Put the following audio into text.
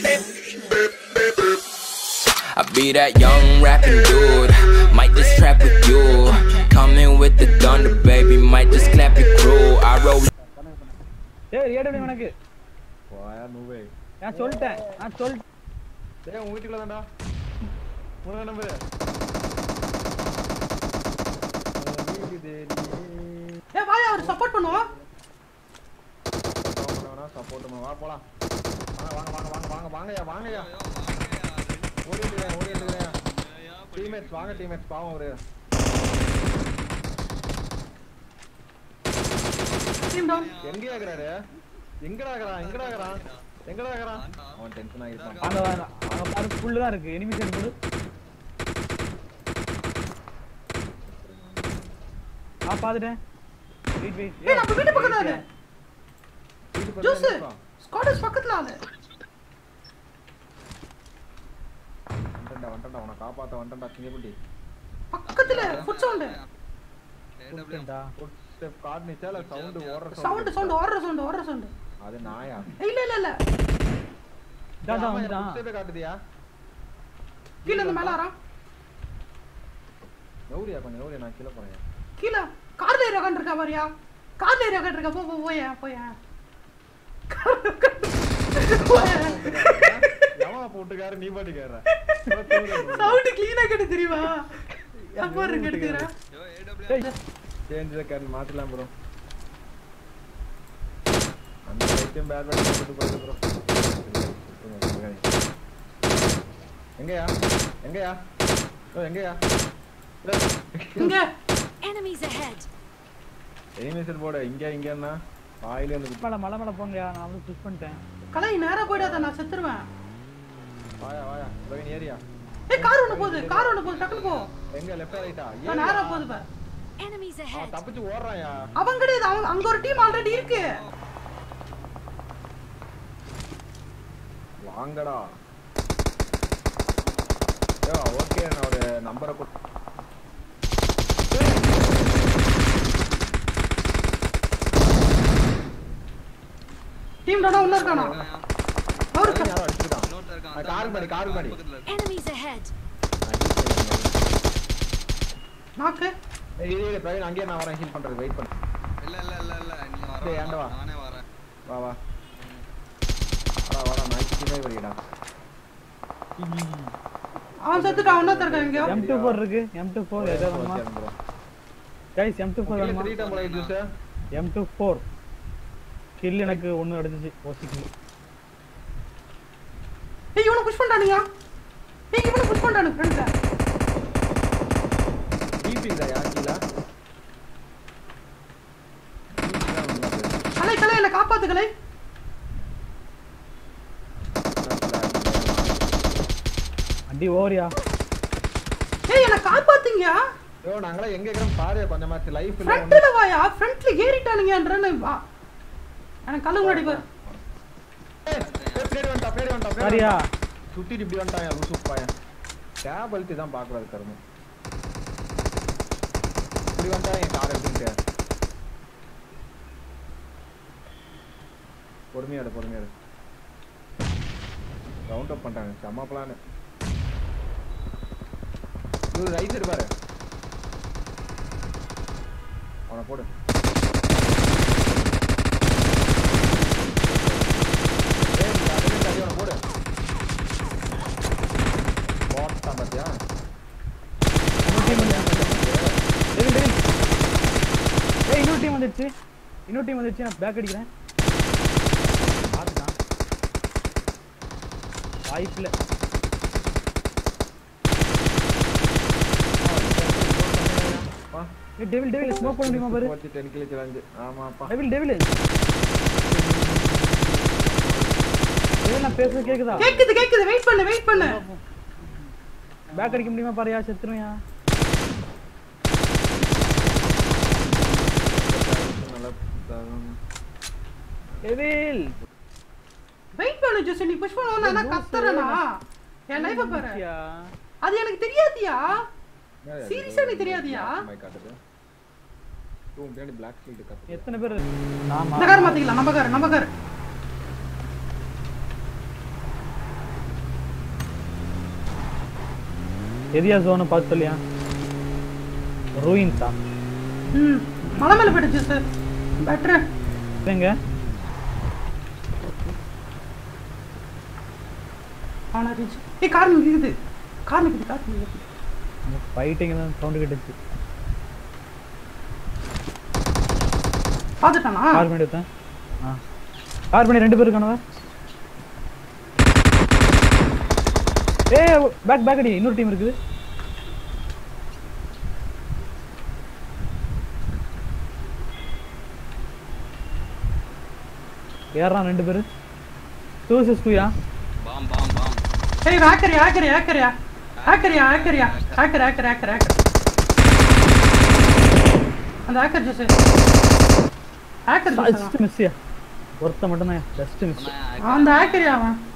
I be that young rapping dude. Might just trap with you. Coming with the thunder, baby. Might just clap your crew. I roll. ஏய் AW உனக்கு போயா நூவே நான் சொல்லிட்டேன் நான் சொல்லிட்டேன் டேய் உன் வீட்டுக்குள்ள தான்டா உனக்கு நம்பரு ஏ வாயா அவர் சப்போர்ட் பண்ணுவோம் சப்போர்ட் வா போலாம் வாங்க வாங்க வாங்க வாங்க வாங்க வாங்கயா வாங்கயா ஓடிட்டு ஓடிட்டு டீம்மேட்ஸ் வாங்க டீம்மேட்ஸ் பாவம் அவரு டீம் டவுன் எங்கயா இருக்கிறாரு எங்கடா இருக்கிறான் எங்கடா இருக்கிறான் எங்கடா இருக்கிறான் அவன் டென்ஷன் ஆகிருப்பான் அங்க வா- அங்க பாரு ஃபுல்லு தான் இருக்கு எனிமி சைடு ஃபுல்லு ஆ பாத்துட்டேன் வெயிட் வெயிட் ஏய் நம்ம வீட்டு பக்கத்துல ஆளு வீட்டு பக்கத்துல ஜூஸ் இருப்பான். ஸ்காடஸ் பக்கத்துல ஆளு வந்துட்டா வந்துட்டா உன்னை காப்பாத்த வந்துட்டா சிங்கக்குட்டி பக்கத்துல ஃபுட் சவுண்ட் கூப்பிட்டேன்டா ஃபுட் ஸ்டெப் காட்டுனுச்சா இல்ல சவுண்ட் ஓடுற சவுண்ட் சவுண்ட் ஓடுற சவுண்ட் ஓடுற சவுண்ட் அது நாயா இல்ல இல்ல இல்ல இதான் ஆமா, வந்துட்டான் footstep ஏ காட்டுதியா கீழ இருந்து மேல வரான் நௌரியா கொஞ்சம் நௌரியா நான் கீழே போறேன் கீழ கார்ல ஏறி உட்காந்துருக்கா பாரியா கார்ல ஏறி உட்காந்துருக்கா போ போ போயா போயா எவன் போட்டுக்காரு நீ பாட்டுக்கார சவுண்ட் க்ளீனா கேட்டு தெரியுமா அப்பா இருக்கு எடுத்துக்கிறேன் சேஞ்ச் கரண்ட் மாத்தலாம் ப்ரோ அந்த ஐட்டம் பேட் பேட் போட்டு போயிடு ப்ரோ எங்கயா எங்கயா ஓ எங்கயா இங்க Enemies ahead! எனிமேஷன் போட இங்க இங்கன்னா வாயில வந்து மலை மலை மலை போங்கயா நான் வந்து புஷ் பண்ணிட்டேன் கலை நேரா போயிடாத நான் செத்துருவேன் வாயா வாயா பிரவீன் ஏரியா ஏய் கார் ஒண்ணு போகுது கார் ஒண்ணு போகுது டக்குனு போ எங்க லெஃப்ட் ரைட்டா நான் நேரா போகுது பாரு Enemies அவன் ahead! தப்பிச்சு ஓடுறாயா அவன் கிடையாது அவன் அங்க ஒரு டீம் ஆல்ரெடி இருக்கு வாங்கடா யோ ஓகே நான் ஒரு நம்பரை கொடு டீம் தானா உள்ள இருக்கானா அவரு பிரவீன் யாரோ அடிச்சுட்டான் காருக்கு பண்ணி காருக்கு பண்ணி Enemies ahead! நாக்கு ஏய் இரு, இரு, பிரவீன் அங்கேயே நான் வரேன் ஹீல் பண்றது வெயிட் பண்ணு இல்ல இல்ல இல்ல இல்ல நீ வர டேய், ஏன்டா வா? நானே வரேன் வா வா வாடா வாடா நான் கீழே வரீடா அவன் செத்துட்டான் ஒன்னா இருக்கான் இங்க எம் டூ ஃபோர் இருக்கு எம் டூ ஃபோர் எதாவது வேணுமா கைஸ் எம் டூ ஃபோர் வேணுமா த்ரீ டம்பள juice M two four kill எனக்கு ஒன்று அடிச்சிச்சு ஓசி கில் ஏய் இவனை புஷ் பண்ணிட்டானுங்க ஏய் இவனை புஷ் பண்ணிட்டானுங்க ஃப்ரெண்ட்ல டிபி இதா யா கீழ கலை கலை என்ன காப்பாத்து கலை அடி ஓவரியா ஏய் என்ன காப்பாத்துங்க ஐயோ நாங்களா எங்க இருக்கிறோம் பாரு கொஞ்சமாச்சு லைஃப் இல்ல ஃப்ரண்ட்ல வாயா ஃப்ரண்ட்ல ஏறிட்டானுங்கன்றன்னு வா எனக்கு கல்லு முன்னாடி பாரு பிளேட் வந்துட்டா பிளேட் வந்துட்டா சரியா சுத்திட்டு இப்படி வந்துட்டான் லூசு பையன் டேப் அழுத்தி தான் பாக்குறாரு கருமு இப்படி வந்தா என் கார் எடுத்துக்கிட்டு பொறுமையாடு பொறுமையாடு ரவுண்ட் அப் பண்ணிட்டாங்க செம்ம பிளான் இது ரைஸ் இருப்பாரு அவனை போடு ஏய், நீ அதுல இருந்து அடி அவனை போடு போட்டான் பாத்தியா டெவில் டெவில் ஏய் இன்னொரு டீம் வந்துடுச்சு இன்னொரு டீம் வந்துடுச்சு நான் பேக் அடிக்கிறேன் பார்த்துட்டான் வாய்ப்பில்லை வா ஏய் டெவில் டெவில் ஸ்மோக் பண்ண முடியுமா பாரு வச்சு டென் கிலோ சேலஞ்சு ஆமாப்பா டெவில் டெவில் டெவில் நான் பேசுறது கேக்குதா கேக்குது கேக்குது வெயிட் பண்ணு வெயிட் பண்ணு பேக் அடிக்க முடியுமா பாருயா செத்துருவியா நல்லா டெவில் வெயிட் பண்ணு ஜோஸ் நீ புஷ் பண்ண நான் கத்துறேனா என் லைஃப பாரு அது எனக்கு தெரியாதியா Serious ஆ எனக்கு தெரியாதுயா? மைக் காட்டுது ரூம் பின்னாடி பிளாக் ஷீல்ட் கத்து எத்தனை பேர் ஆமா இந்த கார் மாத்திக்கலாம் நம்ம கார் நம்ம கார் எதியா ஜோனை பார்த்து சொல்லியா ரூயின்ஸா ம் மலை மேல போயிடுச்சு சார் பெட்ரு எங்க ஆனா ரீச் ஏய் கார் நிக்குது கார் நிக்குது கார் நிக்குது ஃபைட்டிங் தான் சவுண்டு கிட்டுச்சு பாத்துட்டானா கார் பண்ணி எடுத்தேன் ஆ கார் பண்ணி ரெண்டு பேர் இருக்கானவ ஏ பேக் பேக் அடி இன்னொரு டீம் இருக்குது ஏறான் ரெண்டு பேரு டூ சிக்ஸ் டூயா பாம் பாம் பாம் ஏய் ஹேக்கரியா ஹேக்கரியா ஹேக்கரியா ஹேக்கரியா ஹேக்கரியா ஹேக்கர் ஹேக்கர் ஹேக்கர் ஹேக்கர் அந்த ஹேக்கர் ஜெஸ் ஹேக்கர் ஜெஸ் ஜஸ்ட் மிஸ்ஸியா ஒருத்த மட்டும் தான் ஜஸ்ட் மிஸ் அந்த ஹேக்கரியா அவன்